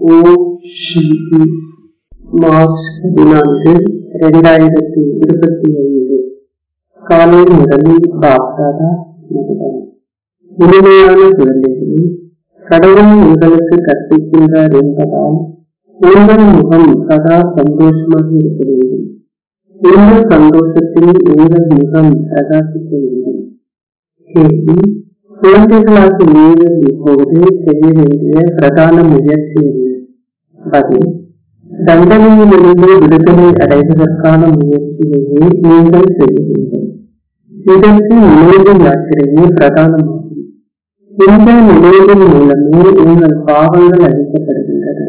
ஓம் சாந்தி March பதினான்கு இரண்டாயிரத்தி இருபத்தி ஐந்து காலை முதலில் பாப்தாதா மதுரம் இனிமையான குழந்தைகளே கடவுள் உங்களுக்கு கற்பிக்கின்றார் என்பதால் உங்கள் முகம் சதா சந்தோஷமாக இருக்க வேண்டும் இந்த சந்தோஷத்தில் உங்கள் முகம் பிரகாசிக்க வேண்டும் கேள்வி குழந்தைகளாக நீங்கள் இப்போது செய்ய வேண்டிய பிரதான முயற்சி என்ன பதில் தண்டனையிலிருந்து விடுதலை அடைவதற்கான முயற்சியையே நீங்கள் செய்ய வேண்டும் இதற்கு நினைவு யாத்திரையே பிரதானமாகும் இந்த நினைவின் மூலமே உங்கள் பாவங்கள் அழிக்கப்படுகின்றன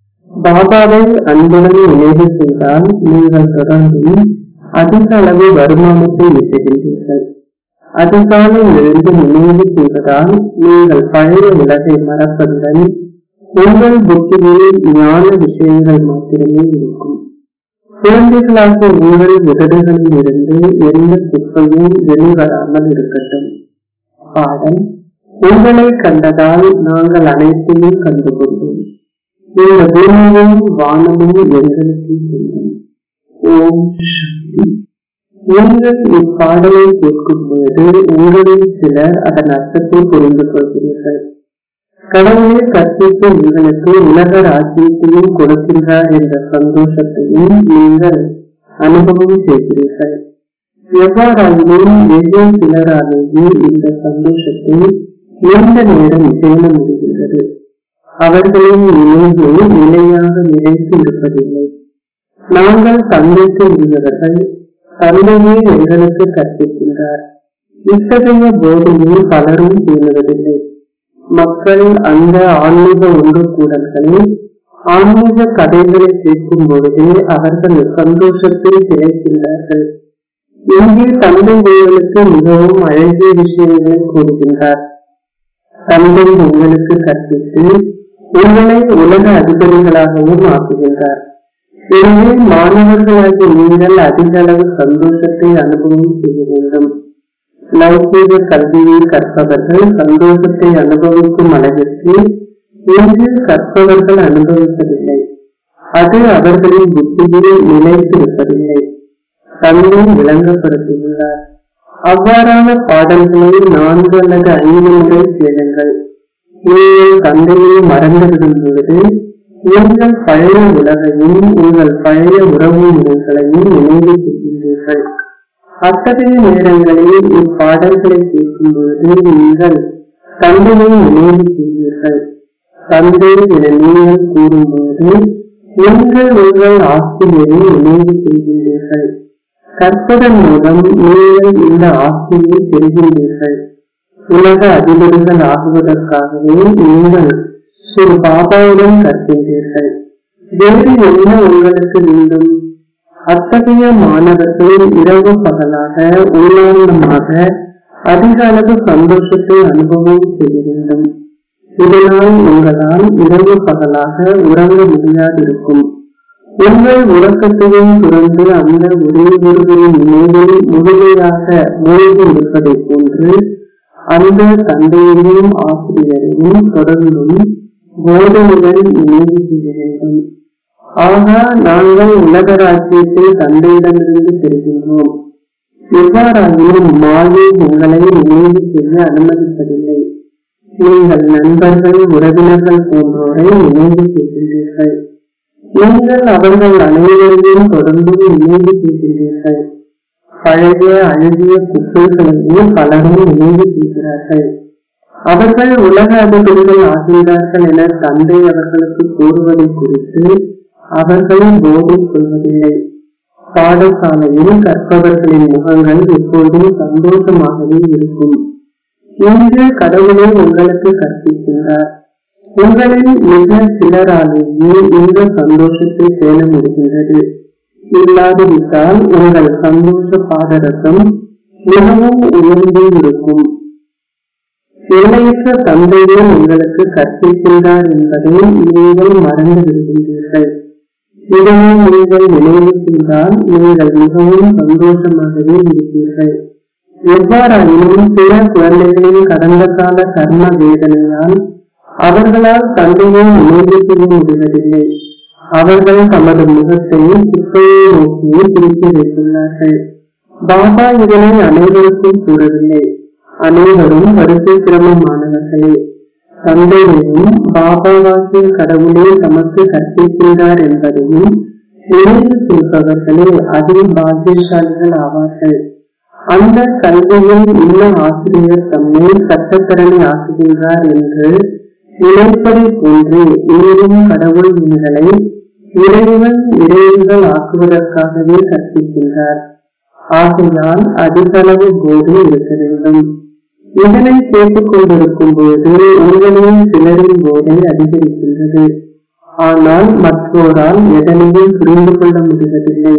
பாபாவை அன்புடன் நினைவு செய்தால் நீங்கள் தொடர்ந்தும் அதிக அளவு வருமானத்தை ஈட்டுகின்றீர்கள் அதிகாலை எழுந்து நினைவு செய்வதால் நீங்கள் பழைய உலகை மறப்பதுடன் உங்கள் புத்தியில் ஞான விஷயங்கள் மாத்திரமே இருக்கும் குழந்தைகளாக உங்கள் உதடுகளில் இருந்து எந்த குப்பையும் வெளிவராமல் இருக்கட்டும் பாடம் உங்களை கண்டதால் நாங்கள் அனைத்தையும் கண்டுகொண்டோம் இந்த பூமியும் வானமும் எங்களுக்கு சொந்தம் ஓம் சக்தி நீங்கள் இப்பாடலை கேட்கும் பொழுது உங்களில் சிலர் அதன் அர்த்தத்தை புரிந்து கொள்கிறீர்கள் கடவுளை கற்பித்து உங்களுக்கு உலக ராஜ்யத்தையும் கொடுக்கின்றார் என்ற சந்தோஷத்தையும் நீங்கள் அனுபவம் செய்கிறீர்கள் எவ்வாறாயினும் வெகு சிலராலேயே இந்த சந்தோஷத்தை நீண்ட நேரம் பேண முடிகின்றது அவர்களின் நினைவு நிலையாக நிலைத்து இருப்பதில்லை நாங்கள் தந்தைக்கு உரியவர்கள் தந்தையே எங்களுக்கு கற்பிக்கின்றார் இத்தகைய போதையை பலரும் பேணுவதில்லை மக்கள் அந்த ஆன்மீக ஒன்று கூடல்களில் ஆன்மீக கதைகளை கேட்கும் பொழுது அவர்கள் சந்தோஷத்தில் கிடைக்கின்றார்கள் இங்கே தந்தை உங்களுக்கு மிகவும் அழகிய விஷயங்களை கூறுகின்றார் தந்தை உங்களுக்கு கற்பித்து உங்களை உலக அதிபதிகளாகவும் ஆக்குகின்றார் எனவே மாணவர்களாகிய நீங்கள் அதிக அளவு சந்தோஷத்தை அனுபவம் செய்ய வேண்டும் லௌகீக கல்வியை கற்பவர்கள் சந்தோஷத்தை அனுபவிக்கும் அளவிற்கு இன்று கற்பவர்கள் அனுபவிப்பதில்லை அது அவர்களின் புத்தியில் நிலைத்திருப்பதில்லை தந்தை விளங்கப்படுத்தியுள்ளார் அவ்வாறான பாடல்களை நான்கு அல்லது ஐந்து முறை கேளுங்கள் நீங்கள் தந்தையை மறந்துவிடும் பொழுது உங்கள் பழைய உலகையும் உங்கள் பழைய உறவு முறைகளையும் நினைவு செய்கின்றீர்கள் அத்தகைய நேரங்களில் இப்பாடல்களை கேட்கும் பொழுது நீங்கள் தந்தையை நினைவு செய்வீர்கள் தந்தை என நீங்கள் கூறும்போது நீங்கள் உங்கள் ஆசிரியரை நினைவு செய்கின்றீர்கள் கற்பதன் மூலம் நீங்கள் இந்த ஆசையை பெறுகின்றீர்கள் உலக அதிபதிகள் ஆகுவதற்காகவே நீங்கள் ஸ்ரீ பாபாவுடன் கற்கின்றீர்கள் வேறு என்ன உங்களுக்கு வேண்டும் அத்தகைய மாணவர்கள் இரவு பகலாக உள்ளார்ந்தமாக அதிக அளவு சந்தோஷத்தை அனுபவம் செய்ய வேண்டும் இதனால் உங்களால் இரவு பகலாக உறங்க முடியாதிருக்கும் உங்கள் உறக்கத்தையும் துறந்து அந்த ஒரே ஒருவரின் நினைவில் முழுமையாக மூழ்கி இருப்பதை போன்று அந்த தந்தையையும் ஆசிரியரையும் தொடர்ந்தும் போதனைகள் நினைவு செய்ய வேண்டும் ஆகா நாங்கள் உலக ராஜ்யத்தை தந்தையிடமிருந்து பெறுகின்றோம் எவ்வாறாயினும் மாயை உங்களை நினைவு செய்ய அனுமதிப்பதில்லை நீங்கள் நண்பர்கள் உறவினர்கள் போன்றோரை நினைவு செய்கின்றீர்கள் நீங்கள் அவர்கள் அனைவரையும் தொடர்ந்து நினைவு செய்கின்றீர்கள் பழைய அழகிய குப்பைகளையும் பலரும் நினைவு செய்கிறார்கள் அவர்கள் உலக அதிபதிகள் ஆகின்றார்கள் என தந்தை அவர்களுக்கு கூறுவதை குறித்து அவர்கள் போதை கொள்வதில்லை பாடசாலையில் கற்பவர்களின் முகங்கள் எப்போதும் சந்தோஷமாகவே இருக்கும் இன்று கடவுளை உங்களுக்கு கற்பிக்கின்றார் உங்களில் மிக சிலராலேயே இந்த சந்தோஷத்தை பேண முடிகின்றது இல்லாதுவிட்டால் உங்கள் சந்தோஷ பாதரசம் மிகவும் உயர்ந்தே இருக்கும் எல்லையற்ற தந்தையே உங்களுக்கு கற்பிக்கின்றார் என்பதை நீங்கள் மறந்து விடுகின்றீர்கள் இதனை நீங்கள் நினைவு செய்தால் நீங்கள் மிகவும் சந்தோஷமாகவே இருப்பீர்கள் எவ்வாறாயினும் சில குழந்தைகளின் கடந்த கால கர்ம வேதனையால் அவர்களால் தந்தையை நினைவு செய்ய முடிவதில்லை அவர்கள் தமது முகத்தை குப்பையை நோக்கியே திருப்பி வைத்துள்ளார்கள் பாபா இதனை அனைவருக்கும் கூறவில்லை அனைவரும் வரிசை கிரமமானவர்களே தந்தையையும் பாபாவாகிய கடவுளே தமக்கு கற்பிக்கின்றார் என்பதையும் நினைவு செய்பவர்களே அதில் பாக்கியசாலிகள் ஆவார்கள் அந்த கல்வியில் உள்ள ஆசிரியர் தம்மை சட்டத்தரணி ஆக்குகின்றார் என்று நினைப்பதை போன்று இறைவன் கடவுள் எங்களை இறைவன் இறைவன்கள் ஆக்குவதற்காகவே கற்பிக்கின்றார் ஆகையால் அதிகளவு போது இருக்க வேண்டும் இதனை கேட்டுக் கொண்டிருக்கும் போது உங்களின் சிலரின் போதை அதிகரிக்கின்றது ஆனால் மற்றோரால் எதனையும் புரிந்து கொள்ள முடிவதில்லை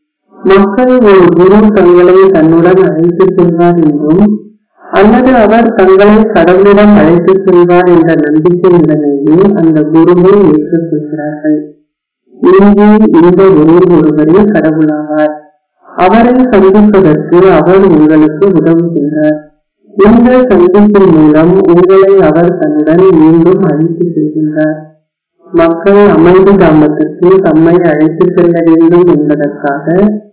மக்கள் ஒரு குரு தங்களை தன்னுடன் அழைத்துச் செல்வார் என்றும் அல்லது அவர் தங்களை கடவுளிடம் அழைத்துச் செல்வார் என்ற நம்பிக்கையுடனேயே அந்த குருவை ஏற்றுக்கொள்கிறார்கள் இங்கே இந்த ஒரே ஒருவரே கடவுளாவார் அவரை சந்திப்பதற்கு அவர் உங்களுக்கு உதவுகின்றார் இந்த சந்திப்பின் மூலம் உங்களை அவர் தன்னுடன் மீண்டும் அழைத்துச் செல்கின்றார் மக்கள் அமைதி தாமத்திற்கு தம்மை அழைத்துச் செல்ல வேண்டும் என்பதற்காக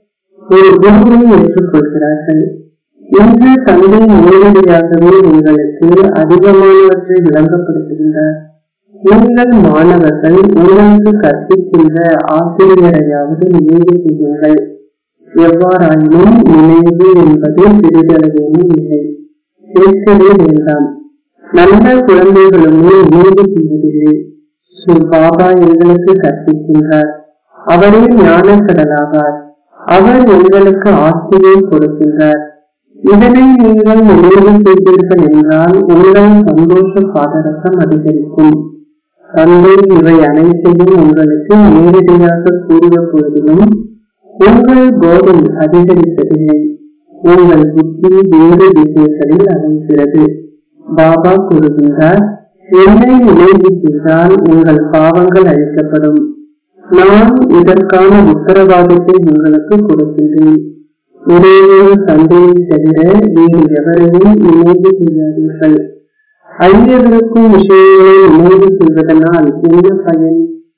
ஒரு குருவை ஏற்றுக்கொள்கிறார்கள் இன்று தந்தை நேரடியாகவே உங்களுக்கு அதிகமானவற்றை விளங்கப்படுத்துகின்றார் நீங்கள் மாணவர்கள் உங்களுக்கு கற்பிக்கின்ற ஆசிரியரையாவது நினைவு செய்யுங்கள் எவ்வாறாயினும் நினைவு என்பது சிறிதளவேனும் இல்லை கேட்கவே வேண்டாம் நல்ல குழந்தைகளுமே நினைவு செய்வதில்லை ஸ்ரீ பாபா எங்களுக்கு கற்பிக்கின்றார் அவரே ஞானக்கடலாவார் அவர் எங்களுக்கு ஆஸ்தியை கொடுக்கின்றார் இதனை நீங்கள் நினைவு செய்தீர்கள் என்றால் உங்கள் சந்தோஷ பாதரசம் அதிகரிக்கும் தந்தை இவை அனைத்தையும் உங்களுக்கு நேரடியாக கூறிய போதிலும் உங்கள் போதை அதிகரிப்பதில்லை உங்கள் புத்தி வேறு திசைகளில் அலைகிறது பாபா கூறுகின்றார் என்னை நினைவு செய்தால் உங்கள் பாவங்கள் அழிக்கப்படும் நான் இதற்கான உத்தரவாதத்தை உங்களுக்கு கொடுக்கின்றேன் ஒரே ஒரு தந்தையை தவிர வேறு எவரையும் நினைவு செய்யாதீர்கள் ஐயவிருக்கும் விஷயங்களை நினைவு செய்வதனால் என்ன பயன்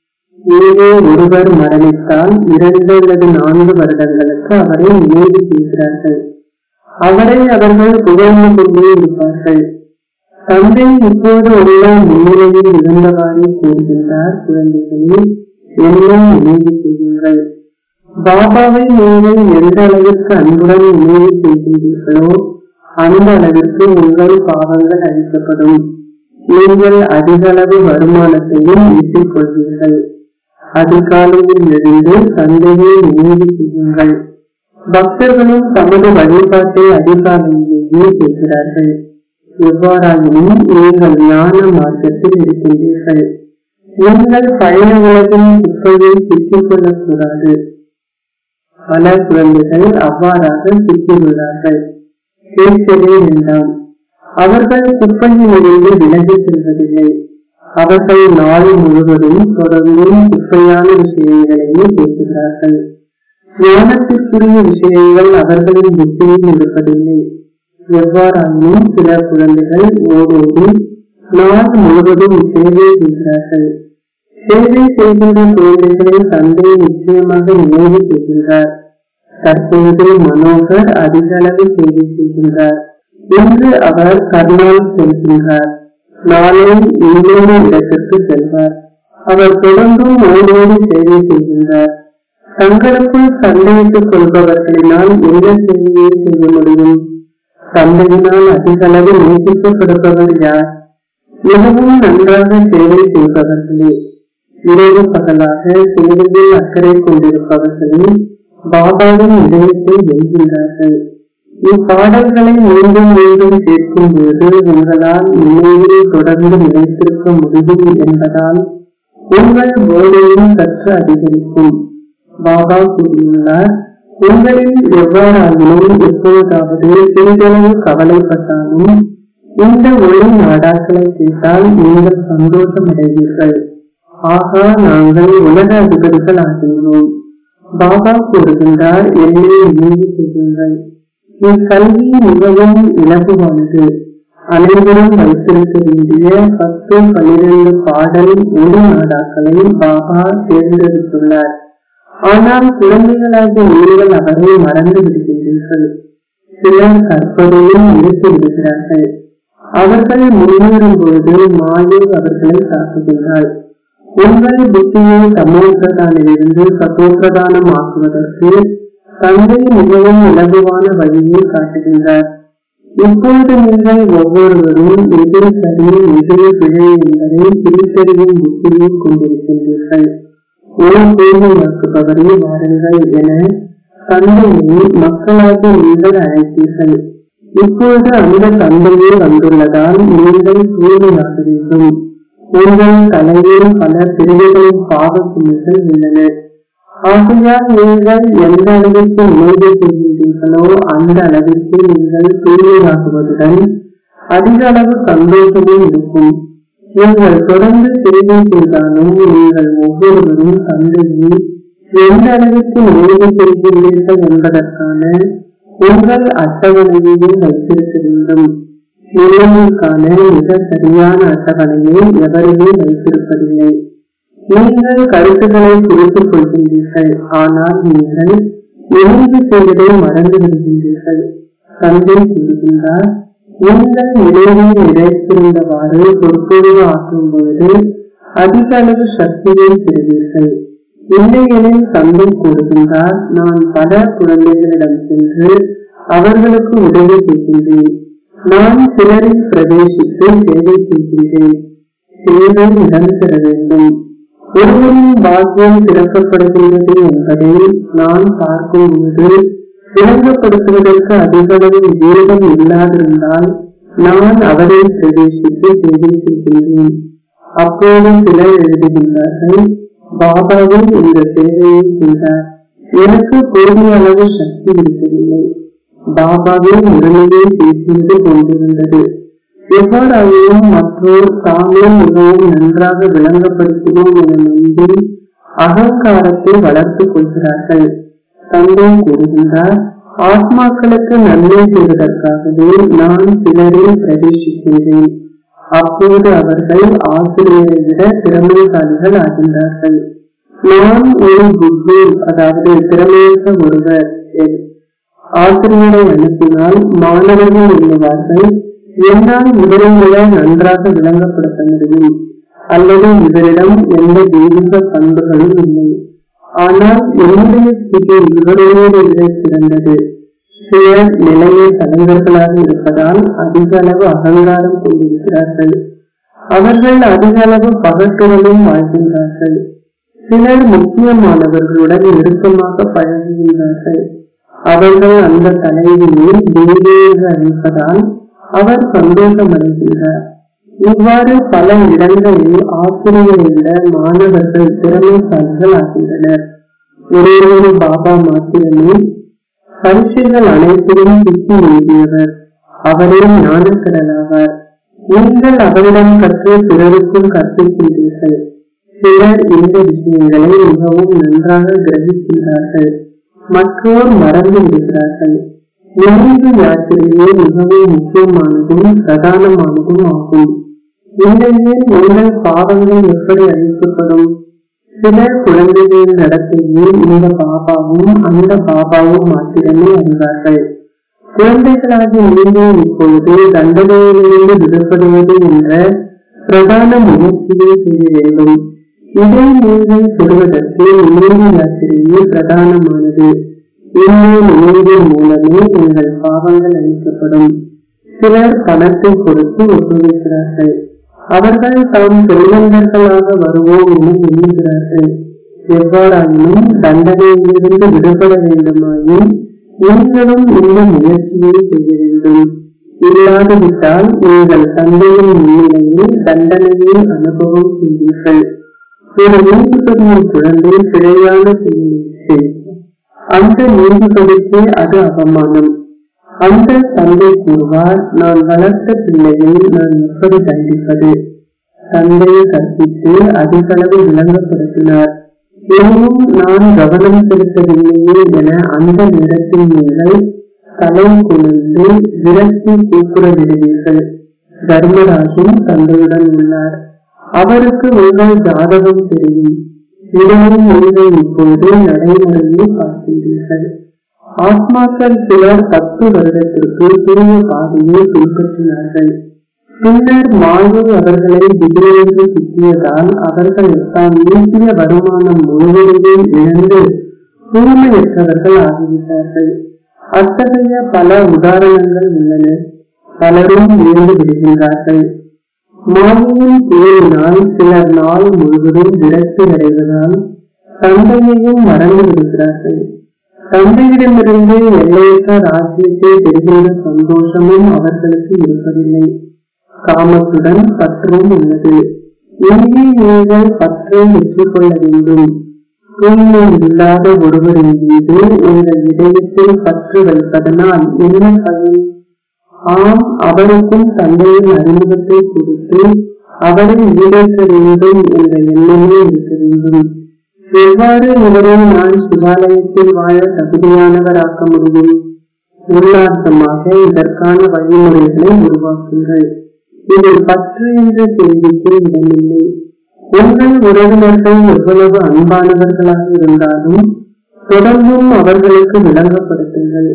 ஏதோ ஒருவர் மரணித்தால் இரண்டு அல்லது நான்கு வருடங்களுக்கு அவரை நினைவு செய்கிறார்கள் அவரை அவர்கள் புகழ்ந்து கொண்டே இருப்பார்கள் தந்தை இப்போது உள்ள முன்னிலையில் இருந்தவாறே கூறுகின்றார் குழந்தைகளே என்னை நினைவு செய்யுங்கள் பாபாவை நீங்கள் எந்த அளவிற்கு அன்புடன் நினைவு செய்கின்றீர்களோ அந்த அளவிற்கு உங்கள் பாவங்கள் அழிக்கப்படும் நீங்கள் அதிக அளவு வருமானத்தையும் ஈட்டிக் கொள்வீர்கள் அதிகாலையில் எழுந்து தந்தையை நினைவு செய்யுங்கள் பக்தர்களும் தமது வழிபாட்டை அதிகாலையிலேயே செய்கிறார்கள் எவ்வாறாயினும் நீங்கள் ஞான மார்க்கத்தில் இருக்கின்றீர்கள் நீங்கள் பயண உலகின் குப்பையை சிக்கிக் கொள்ளக்கூடாது பல குழந்தைகள் அவ்வாறாக சிக்கியுள்ளார்கள் கேட்கவே வேண்டாம் அவர்கள் குப்பையிலிருந்து விலகி செல்வதில்லை அவர்கள் நாள் முழுவதும் தொடர்ந்தும் குப்பையான விஷயங்களையே பேசுகிறார்கள் ஞானத்திற்குரிய விஷயங்கள் அவர்களின் புத்தியில் இருப்பதில்லை எவ்வாறாயினும் சில குழந்தைகள் ஓடோடி நாள் முழுவதும் சேவை செய்கிறார்கள் சேவை செய்கின்ற குழந்தைகளை தந்தை நிச்சயமாக நினைவு செய்கின்றார் தற்போது மனோகர் அதிக அளவு சேவை செய்கின்றார் இன்று அவர் கர்னால் செல்கின்றார் நாளை இன்னொரு இடத்திற்கு செல்வார் அவர் தொடர்ந்தும் ஓடோடி சேவை செய்கின்றார் தங்களுக்குள் சண்டையிட்டுக் கொள்பவர்களினால் என்ன சேவையை செய்ய முடியும் தந்தையினால் அதிக அளவு நேசிக்கப்படுபவர் யார் மிகவும் நன்றாக சேவை செய்பவர்களே இரவு பகலாக சேவையில் அக்கறை கொண்டிருப்பவர்களே பாபாவின் இதயத்தை வெல்கின்றார்கள் இப்பாடல்களை மீண்டும் மீண்டும் கேட்கும் போது உங்களால் நினைவில் தொடர்ந்து நிலைத்திருக்க முடியும் என்பதால் உங்கள் போதையும் சற்று அதிகரிக்கும் பாபா கூறியுள்ளார் உங்களில் எவ்வாறாகினும் எப்பொழுதாவது சிறிதளவு கவலைப்பட்டாலும் இந்த ஒளி நாடாக்களை கேட்டால் நீங்கள் சந்தோஷம் அடைவீர்கள் ஆகா நாங்கள் உலக அதிபதிகள் ஆகின்றோம் பாபா கூறுகின்றார் என்னை நினைவு செய்யுங்கள் இக்கல்வி மிகவும் இலகுவானது அனைவரும் வைத்திருக்க வேண்டிய பத்து பன்னிரண்டு பாடல் ஒளி நாடாக்களை பாபா தேர்ந்தெடுத்துள்ளார் ஆனால் குழந்தைகளாகிய நீங்கள் அவரை மறந்து விடுகின்றீர்கள் சிலர் கற்பதையும் நிறுத்தி விடுகிறார்கள் அவர்கள் முன்னேறும் பொழுது மாயை அவர்களை தாக்குகின்றாள் உங்கள் புத்தியை தமோபிரதானிலிருந்து சத்தோபிரதானம் ஆக்குவதற்கு தந்தை மிகவும் இலகுவான வழியை காட்டுகின்றார் இப்பொழுது நீங்கள் ஒவ்வொருவரும் எது சரி எது பிழை என்பதை பிரித்தறியும் புத்தியை கொண்டிருக்கின்றீர்கள் ஒரு தூய்மையாக்குபவரை வாருங்கள் என தந்தையை மக்களாக நீங்கள் அழைத்தீர்கள் இப்பொழுது அந்த தந்தையே வந்துள்ளதால் நீங்கள் தூய்மையாக வேண்டும் உங்கள் தலையில் பல பிரிவுகளின் பாவ சுமைகள் உள்ளன ஆகையால் நீங்கள் எந்த அளவிற்கு முயற்சி செய்கின்றீர்களோ அந்த அளவிற்கு நீங்கள் தூய்மையாகுவதுடன் அதிக அளவு சந்தோஷமும் இருக்கும் நீங்கள் தொடர்ந்து சேவை செய்தாலும் நீங்கள் ஒவ்வொருவரும் தந்தையை எந்த அளவிற்கு நினைவு செய்கின்றீர்கள் என்பதற்கான உங்கள் அட்டவணையையே வைத்திருக்க வேண்டும் நிலைமைக்கான மிக சரியான அட்டவணையை எவருமே வைத்திருப்பதில்லை நீங்கள் கருத்துக்களை குறித்துக் கொள்கின்றீர்கள் ஆனால் நீங்கள் நினைவு செய்வதை மறந்து விடுகின்றீர்கள் தந்தை கூறுகின்றார் நீங்கள் நினைவில் நிலைத்திருந்தவாறு சொற்பொழிவு ஆற்றும் பொழுது அதிக அளவு சக்தியை பெறுவீர்கள் இல்லையெனில் தந்தை கூறுகின்றார் நான் பல குழந்தைகளிடம் சென்று அவர்களுக்கு உதவி செய்கின்றேன் நான் சிலரில் பிரவேசித்து சேவை செய்கின்றேன் சேவை இடம்பெற வேண்டும் ஒருவரின் பாக்கியம் திறக்கப்படுகின்றது என்பதை நான் பார்க்கும்போது விளங்கப்படுத்துவதற்கு அதிகளவு வேகம் இல்லாதிருந்தால் நான் அவரை பிரவேசித்து சேவை செய்கின்றேன் அப்போது சிலர் எழுதுகின்றார்கள் பாபாவே இந்த சேவையை செய்தார் எனக்கு போதிய அளவு சக்தி இருக்கவில்லை பாபாவே முரளியை பேசியது கொண்டிருந்தது எவ்வாறாயினும் மற்றோர் தாமே மிகவும் நன்றாக விளங்கப்படுத்தினோம் என நம்பி அகங்காரத்தை வளர்த்துக் கொள்கிறார்கள் தந்தை கூறுகின்றார் ஆத்மாக்களுக்கு நன்மை செய்வதற்காகவே நான் சிலரில் பிரவேசிக்கின்றேன் அப்போது அவர்கள் ஆசிரியரை விட திறமைசாலிகள் ஆகின்றார்கள் நான் ஒரு குரு அதாவது திறமையற்ற ஒருவர் ஆசிரியரை அனுப்பினால் மாணவர்கள் எண்ணுவார்கள் என்னால் இவரை விட நன்றாக விளங்கப்படுத்த முடியும் அல்லது இவரிடம் எந்த தெய்வீக பண்புகளும் இல்லை ஆனால் என்னுடைய ஸ்திதி இவரோடு விட சிறந்தது சிலர் நிலைய தலைவர்களாக இருப்பதால் அதிக அளவு அகங்காரம் கொண்டிருக்கிறார்கள் அவர்கள் அதிக அளவு பகட்டுடனும் வாழ்கின்றார்கள் சிலர் முக்கியமானவர்களுடன் நெருக்கமாக பழகுகின்றார்கள் அவர்கள் அந்த தலைவியை தேவி என்று அழைப்பதால் அவர் சந்தோஷம் அடைகின்றார் இவ்வாறு பல இடங்களில் ஆசிரியரை விட மாணவர்கள் திறமைசாலிகள் ஆகின்றனர் ஒரே ஒரு பாபா மாத்திரமே பரீட்சைகள் அனைத்திலும் சிக்கி எழுதியவர் அவரே ஞானக்கடலாவார் நீங்கள் அவரிடம் கற்று பிறருக்கும் கற்பிக்கின்றீர்கள் சிலர் இந்த விஷயங்களை மிகவும் நன்றாக கிரகிக்கின்றார்கள் மற்றோர் மறந்து விடுகிறார்கள் நினைவு யாத்திரையே மிகவும் முக்கியமானதும் பிரதானமானதும் ஆகும் இல்லையே உங்கள் பாவங்கள் எப்படி அழிக்கப்படும் சில குழந்தைகளின் நடத்தையை இந்த பாபாவும் அந்த பாபாவும் மாத்திரமே அறிவார்கள் குழந்தைகளாகி நீங்கள் இப்பொழுது தண்டனையிலிருந்து விடுபடுவது என்ற பிரதான முயற்சியை செய்ய வேண்டும் இதை நீங்கள் பெறுவதற்கு நினைவு யாத்திரையே பிரதானமானது இந்த நினைவின் மூலமே உங்கள் பாவங்கள் அளிக்கப்படும் சிலர் பணத்தை கொடுத்து ஒத்துழைக்கிறார்கள் அவர்கள் தாம் செல்வந்தர்களாக வருவோம் என எண்ணுகிறார்கள் எவ்வாறாயினும் தண்டனையிலிருந்து விடுபட வேண்டுமாயின் நீங்களும் இந்த முயற்சியை செய்ய வேண்டும் இல்லாதுவிட்டால் நீங்கள் தந்தையின் முன்னிலையில் தண்டனையை அனுபவம் செய்வீர்கள் ஒரு நீதிபதியின் குழந்தை பிழையான செயலை செய்தார் அந்த நீதிபதிக்கு அது அவமானம் அந்த தந்தை கூறுவார் நான் வளர்த்த பிள்ளையை நான் எப்படி தண்டிப்பது தந்தையை கற்பித்து அதிகளவு விளங்கப்படுத்தினார் எனினும் நான் கவனம் செலுத்தவில்லையே என அந்த நேரத்தில் நீங்கள் தலை குனிந்து விரக்தி கூக்குற விடுவீர்கள் தர்மராஜும் தந்தையுடன் உள்ளார் அவருக்கு உங்கள் ஜாதகம் தெரியும் இதையும் நீங்கள் இப்போது நடைமுறையில் பார்க்கின்றீர்கள் ஆத்மாக்கள் சிலர் பத்து வருடத்திற்கு சிறிய பாதையை பின்பற்றினார்கள் பின்னர் மாயை அவர்களை திடீரென்று சுற்றியதால் அவர்கள் தாம் ஈட்டிய வருமானம் முழுவதையும் இழந்து தூய்மையற்றவர்கள் ஆகிவிட்டார்கள் அத்தகைய பல உதாரணங்கள் உள்ளன பலரும் இழந்து விடுகின்றார்கள் மாயையின் தேவினால் சிலர் நாள் முழுவதும் விரக்தி அடைவதால் தந்தையையும் மறந்து விடுகிறார்கள் தந்தையிடமிருந்து எல்லையற்ற ராஜ்யத்தை பெறுகின்ற சந்தோஷமும் அவர்களுக்கு இருப்பதில்லை காமத்துடன் பற்றும் உள்ளது இங்கே நீங்கள் பற்றை வெற்றி கொள்ள வேண்டும் தூய்மை இல்லாத ஒருவரின் மீது உங்கள் இதயத்தில் பற்று வைப்பதனால் என்ன பயன் ஆம் அவருக்கும் தந்தையின் அறிமுகத்தை கொடுத்து அவரை ஈடேற்ற வேண்டும் என்ற எண்ணமே இருக்க வேண்டும் எவ்வாறு இவரை நான் சிவாலயத்தில் வாழ தகுதியானவராக்க முடியும் உள்ளார்த்தமாக இதற்கான வழிமுறைகளை உருவாக்குங்கள் இதில் பற்று என்ற கேள்விக்கு இடமில்லை உங்கள் உறவினர்கள் எவ்வளவு அன்பானவர்களாக இருந்தாலும் தொடர்ந்தும் அவர்களுக்கு விளங்கப்படுத்துங்கள்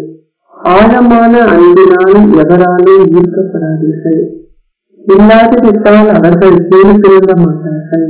ஆழமான அன்பினால் எவராலும் ஈர்க்கப்படாதீர்கள் இல்லாதிருந்தால் அவர்கள் கீழ் திரும்ப மாட்டார்கள்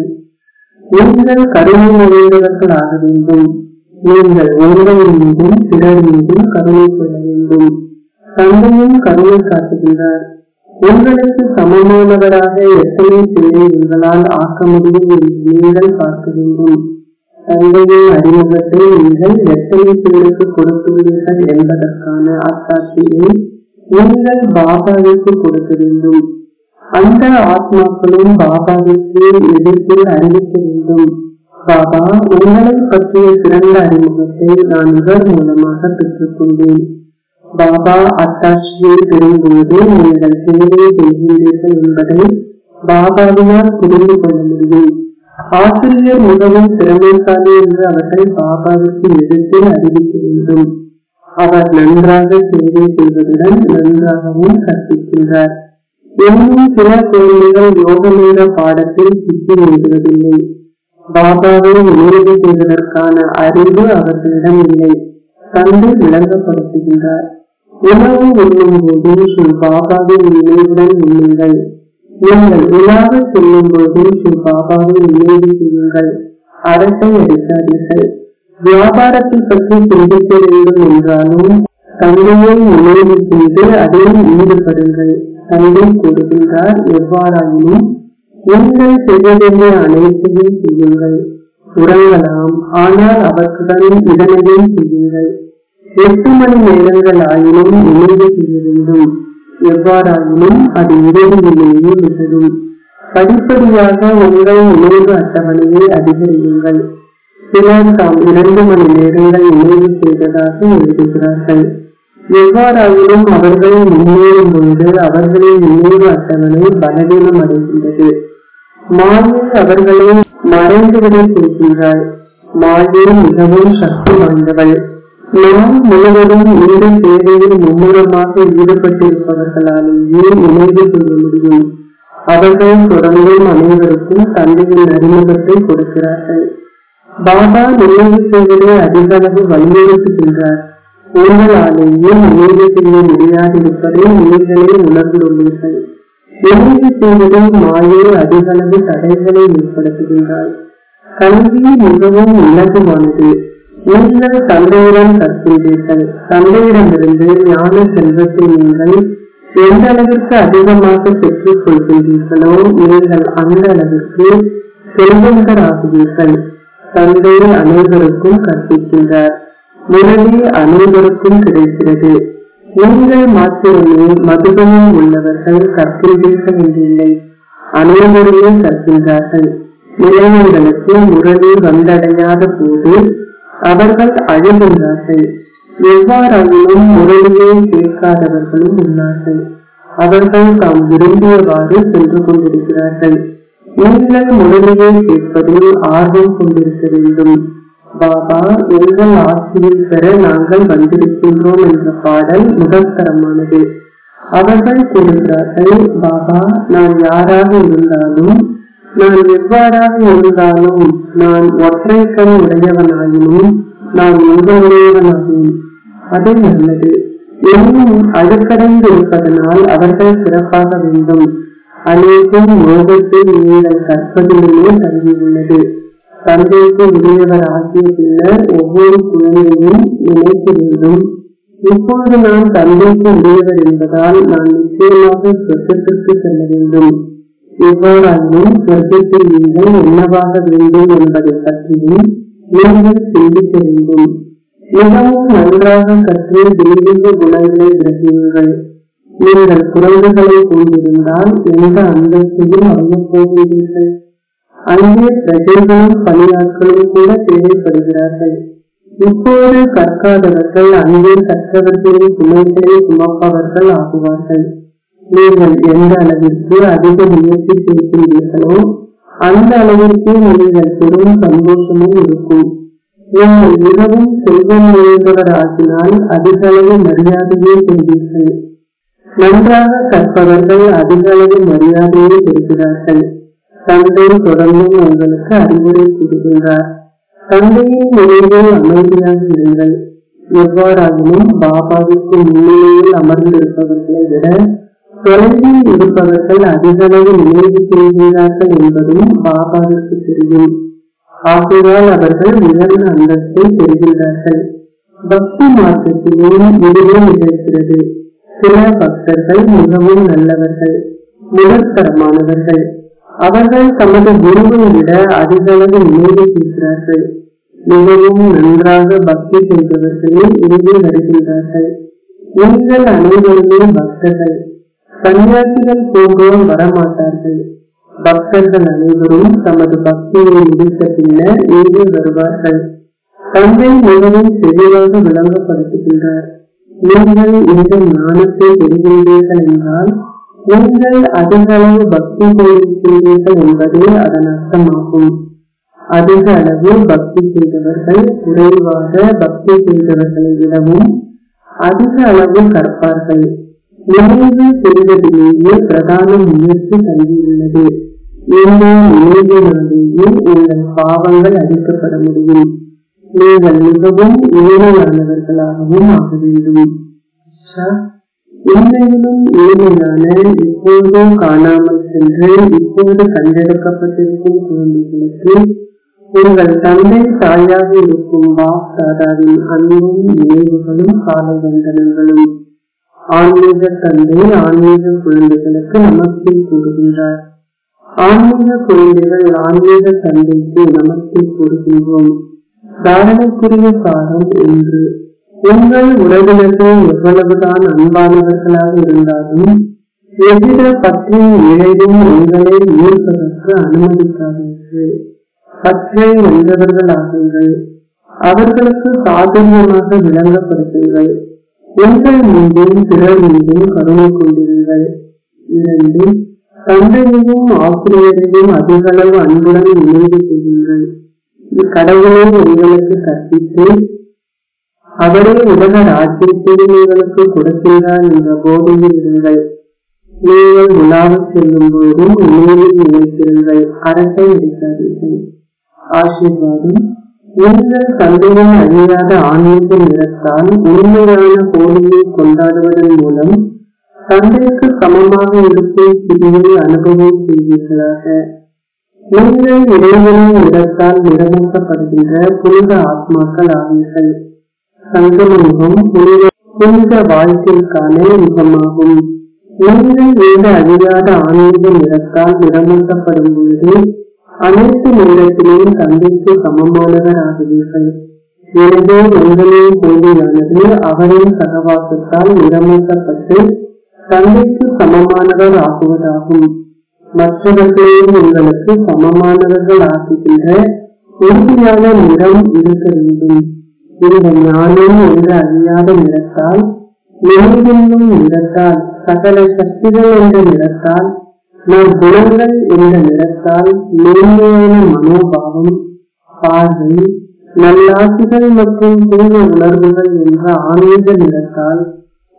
நீங்கள் கருணை நிறைந்தவர்கள் ஆக வேண்டும் நீங்கள் உங்கள் மீதும் பிறர் மீதும் கருணை கொள்ள வேண்டும் தந்தையும் கருணை காட்டுகின்றார் உங்களுக்கு சமமானவராக எத்தனை பிள்ளை உங்களால் ஆக்க முடியும் என்று நீங்கள் பார்க்க வேண்டும் தந்தையின் அறிமுகத்தை நீங்கள் எத்தனை பேருக்கு கொடுத்துள்ளீர்கள் என்பதற்கான அத்தாட்சியை நீங்கள் பாபாவிற்கு கொடுக்க வேண்டும் அந்த ஆத்மாக்களும் பாபாவிற்கு எதிர்ப்பில் அறிவிக்க வேண்டும் பாபா உங்களை பற்றிய சிறந்த அறிமுகத்தை நான் இவர் மூலமாக பெற்றுக்கொண்டேன் பாபா அத்தாட்சியை பெறும்போது நீங்கள் சேவை செய்கின்றீர்கள் என்பதை பாபாவினால் புரிந்து கொள்ள முடியும் ஆசிரியர் மிகவும் திறமைசாலி என்று அவர்கள் பாபாவிற்கு எதிர்த்து அறிவிக்க வேண்டும் அவர் நன்றாக சேவை செய்வதுடன் நன்றாகவும் கற்பிக்கின்றார் இன்னும் சில குழந்தைகள் யோகமேத பாடத்தில் சித்தி எழுதுவதில்லை பாபாவை நினைவு செய்வதற்கான அறிவு அவர்களிடம் இல்லை தந்தை விளங்கப்படுத்துகின்றார் உணவு உண்ணும் போது ஸ்ரீ பாபாவின் நினைவுடன் உண்ணுங்கள் நீங்கள் உலாக செல்லும் போது ஸ்ரீ பாபாவை நினைவு செய்யுங்கள் அரசை அடிக்காதீர்கள் வியாபாரத்தை பற்றி சிந்திக்க வேண்டும் என்றாலும் தந்தையை நினைவு செய்து அதில் ஈடுபடுங்கள் தந்தை கூறுகின்றார் எவ்வாறாயினும் நீங்கள் செய்ய வேண்டிய அனைத்தையும் செய்யுங்கள் உறங்கலாம் ஆனால் அவற்றுடன் இதனையும் செய்யுங்கள் எட்டு மணி நேரங்கள் ஆயினும் நினைவு செய்ய வேண்டும் எவ்வாறாயினும் அது இறுதியிலேயே நிகழும் படிப்படியாக உங்கள் நினைவு அட்டவணையை அதிகரியுங்கள் சிலர் தாம் இரண்டு மணி நேரங்கள் நினைவு செய்ததாக எழுதுகிறார்கள் எவ்வாறாயினும் அவர்கள் முன்னேறும் பொழுது அவர்களின் நினைவு அட்டவணை பலவீனம் அடைகின்றது மாயை அவர்களை மறைந்துவிட செய்கின்றாள் மாயை மிகவும் சக்தி வாய்ந்தவள் நாம் முழுவதும் இந்த சேவையில் மும்முரமாக ஈடுபட்டிருப்பவர்களாலேயே நினைவு செய்ய முடியும் அவர்கள் தொடர்ந்தும் அனைவருக்கும் தந்தையின் அறிமுகத்தை கொடுக்கிறார்கள் பாபா நினைவு செய்வதை அதிக அளவு வலியுறுத்துகின்றார் உங்களாலேயே நினைவு செய்ய முடியாதிருப்பதை நீங்களே உணர்ந்துள்ளீர்கள் நினைவு செய்வதில் மாயை அதிக அளவு தடைகளை ஏற்படுத்துகின்றார் கல்வி மிகவும் இலகுவானது நீங்கள் தந்தையுடன் கற்கின்றீர்கள் தந்தையிடமிருந்து ஞான செல்வத்தை நீங்கள் எந்த அளவிற்கு அதிகமாக பெற்றுக் கொள்கின்றீர்களோ நீங்கள் அந்த அளவிற்கு செல்வந்தராகுவீர்கள் தந்தை அனைவருக்கும் கற்பிக்கின்றார் முரளி அனைவருக்கும் கிடைக்கிறது நீங்கள் மாத்திரமே மதுபனம் உள்ளவர்கள் கற்கின்றீர்கள் என்றில்லை அனைவருமே கற்கின்றார்கள் இளைஞர்களுக்கு முரளி வந்தடையாத போது அவர்கள் அழுகின்றார்கள் எவ்வாறாயினும் முரளியை கேட்காதவர்களும் உள்ளார்கள் அவர்கள் தாம் விரும்பியவாறு சென்று கொண்டிருக்கிறார்கள் நீங்கள் முரளியை கேட்பதில் ஆர்வம் கொண்டிருக்க வேண்டும் பாபா எங்கள் ஆட்சியில் பெற நாங்கள் வந்திருக்கின்றோம் என்ற பாடல் முதற்தரமானது அவர்கள் கூறுகிறார்கள் பாபா நான் யாராக இருந்தாலும் நான் எவ்வாறாக இருந்தாலும் நான் ஒற்றை கண் உடையவனாயினும் நான் உங்களுடையவனாகும் அது நல்லது இன்னும் அழுக்கடைந்து இருப்பதனால் அவர்கள் சிறப்பாக வேண்டும் அனைத்தும் மோகத்தை நீங்கள் கற்பதிலுமே தங்கியுள்ளது தந்தைக்கு உரியவர் ஆகிய பின்னர் ஒவ்வொரு குழந்தையும் நினைக்க வேண்டும் இப்பொழுது நான் தந்தைக்கு உரியவர் என்பதால் நான் நிச்சயமாக சொர்க்கத்திற்கு செல்ல வேண்டும் எவ்வாறாயினும் சொர்க்கத்தில் நீங்கள் என்னவாக வேண்டும் என்பதை பற்றியும் நீங்கள் சிந்திக்க வேண்டும் மிகவும் நன்றாக கற்று தெய்வீக குணங்களை விரட்டுவீர்கள் நீங்கள் குரங்குகளை கொண்டிருந்தால் எந்த அந்தஸ்தையும் அடையப் போகிறீர்கள் அங்கே பிரஜைகளும் பணியாட்களும் கூட தேவைப்படுகிறார்கள் இப்போது கற்காதவர்கள் அங்கே கற்றவர்களின் சுமைகளை சுமப்பவர்கள் ஆகுவார்கள் நீங்கள் எந்த அளவிற்கு அதிக முயற்சி செய்கின்றீர்களோ அந்த அளவிற்கு நீங்கள் பெரும் சந்தோஷமும் இருக்கும் நீங்கள் மிகவும் செல்வம் நிறைந்தவர் ஆகினால் அதிக அளவு மரியாதையை பெறுவீர்கள் நன்றாக கற்பவர்கள் அதிக அளவு மரியாதையை பெறுகிறார்கள் தந்தை தொடர்ந்தும் உங்களுக்கு அறிவுரை கூறுகின்றார் தந்தையின் நிலையில் அமைதியாக இருங்கள் எவ்வாறாயினும் பாபாவுக்கு முன்னிலையில் அமர்ந்திருப்பவர்களை விட தொலைவில் இருப்பவர்கள் அதிக அளவு நினைவு செய்கிறார்கள் என்பதும் பாபாவிற்கு தெரியும் ஆகையால் அவர்கள் உயர்ந்த அந்தஸ்தை பெறுகின்றார்கள் பக்தி மார்க்கத்திலும் இதுவே நிகழ்கிறது சில பக்தர்கள் மிகவும் நல்லவர்கள் முதற்தரமானவர்கள் அவர்கள் தமது குருவை விட அதிக அளவு நினைவு செய்கிறார்கள் மிகவும் நன்றாக பக்தி செய்பவர்களே இங்கே வருகின்றார்கள் நீங்கள் அனைவருமே பக்தர்கள் சன்னியாசிகள் போன்றோர் வரமாட்டார்கள் பக்தர்கள் அனைவரும் தமது பக்தியை முடித்த பின்னர் இங்கே வருவார்கள் தந்தை மிகவும் தெளிவாக விளங்கப்படுத்துகின்றார் நீங்கள் இந்த ஞானத்தை பெறுகின்றீர்கள் என்றால் நீங்கள் அதிக அளவு பக்தி செய்திருக்கின்றீர்கள் என்பதே அதன் அர்த்தமாகும் அதிக அளவு பக்தி செய்தவர்கள் குறைவாக பக்தி செய்தவர்களை விடவும் அதிக அளவு கற்பார்கள் நினைவு செய்வதிலேயே பிரதான முயற்சி தங்கியுள்ளது இந்த நினைவினாலேயே உங்கள் பாவங்கள் அழிக்கப்பட முடியும் நீங்கள் மிகவும் ஏழையானவர்களாகவும் ஆக வேண்டும் உண்மையிலும் ஏழையான இப்போதும் காணாமல் சென்று இப்போது கண்டெடுக்கப்பட்டிருக்கும் குழந்தைகளுக்கு உங்கள் தந்தை தாயாக இருக்கும் பாப் தாதாவின் அன்பும் நினைவுகளும் காலை வந்தனங்களும் ஆன்மீக தந்தை ஆன்மீக குழந்தைகளுக்கு நமஸ்தே கூறுகின்றார் ஆன்மீக குழந்தைகள் ஆன்மீக தந்தைக்கு நமஸ்தே கூறுகின்றோம் தாரணைக்குரிய காலம் என்று உங்கள் உறவினர்கள் எவ்வளவுதான் அன்பானவர்களாக இருந்தாலும் எவ்வித பற்றின் இழையும் உங்களை ஈர்ப்பதற்கு அனுமதிக்காதீர்கள் பற்றை வென்றவர்கள் ஆகுங்கள் அவர்களுக்கு சாதுரியமாக விளங்கப்படுத்துங்கள் உங்கள் மீதும் பிறர் மீதும் கருணை கொண்டிருங்கள் இரண்டு தந்தையையும் ஆசிரியரையும் அதிகளவு அன்புடன் நினைவு செய்யுங்கள் கடவுளை உங்களுக்கு கற்பித்து அவரே உலக ராஜ்யத்தை உங்களுக்கு கொடுக்கின்றார் என்ற போதையில் இருங்கள் நீங்கள் உலாவச் செல்லும் போதும் நினைவில் நினைத்திருங்கள் அரசை எடுக்காதீர்கள் ஆசீர்வாதம் நீங்கள் தந்தையின் அழியாத ஆன்மீக நிறத்தால் உண்மையான கோடியை கொண்டாடுவதன் மூலம் தந்தைக்கு சமமாக இருக்கும் சிறியை அனுபவம் செய்வீர்களாக நீங்கள் இறைவனின் இடத்தால் நிரமிக்கப்படுகின்ற புனித ஆத்மாக்கள் ஆவீர்கள் சங்கம யுகம் புனித புனித வாழ்க்கைக்கான யுகமாகும் நீங்கள் இந்த அழியாத ஆன்மீக நிறத்தால் நிரமிக்கப்படும் பொழுது அனைத்து நேரத்திலும் தந்தைக்கு சமமானவர் ஆகுவீர்கள் எனவே உங்களின் கோவிலானது அவரின் சகவாசத்தால் நிரமிக்கப்பட்டு தந்தைக்கு சமமானவர் ஆகுவதாகும் மற்றவர்களையும் உங்களுக்கு சமமானவர்கள் ஆக்குகின்ற உறுதியான நிறம் இருக்க வேண்டும் இந்த ஞானம் என்ற அழியாத நிறத்தால் நினைவென்னும் நிறத்தால் சகல சக்திகள் என்ற நிறத்தால் நம் குணங்கள் என்ற நிறத்தால் மேன்மையான மனோபாவம் பார்வை நல்லாசிகள் மற்றும் தூய உணர்வுகள் என்ற ஆன்மீக நிறத்தால்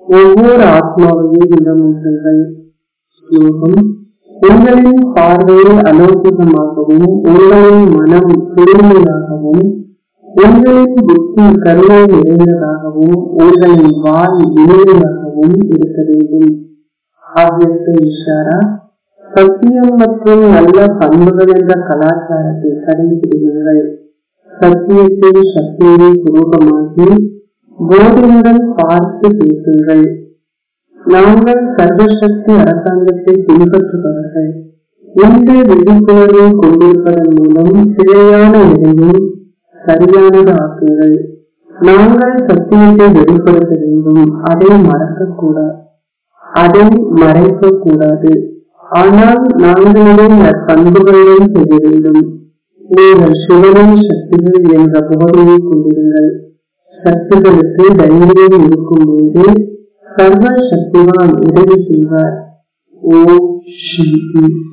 ஒவ்வொரு ஆத்மாவையும் இடமூட்டுங்கள் ஸ்லோகம் உங்களின் பார்வையில் அலௌகிகமாகவும் உங்களின் மனம் பெருமையாகவும் உங்களின் புத்தி கருணை நிறைந்ததாகவும் உங்களின் வாய் இனிமையாகவும் இருக்க வேண்டும் ஆகியத்தை இஷாரா சத்தியம் மற்றும் நல்ல பண்புகள் என்ற கலாச்சாரத்தை கடைபிடிங்கள் சத்தியத்தின் சக்தியை சுரூபமாக்கி போதையுடன் பார்த்து பேசுங்கள் நாங்கள் சர்வசக்தி அரசாங்கத்தை பின்பற்றுபவர்கள் இந்த விழிப்புணர்வை கொண்டிருப்பதன் மூலம் பிழையான நிலையை சரியானது ஆக்குங்கள் நாங்கள் சத்தியத்தை வெளிப்படுத்த வேண்டும் அதை மறக்கக்கூடாது அதை மறைக்க கூடாது ஆனால் நாங்களிடம் பண்புகளை செய்ய வேண்டும் நீங்கள் சிவனின் சக்திகள் என்ற போதையை கொண்டிருங்கள் சக்திகளுக்கு தைரியம் இருக்கும்போது சர்வ சக்திவான் உதவி செய்வார் ஓ ஸ்ரீ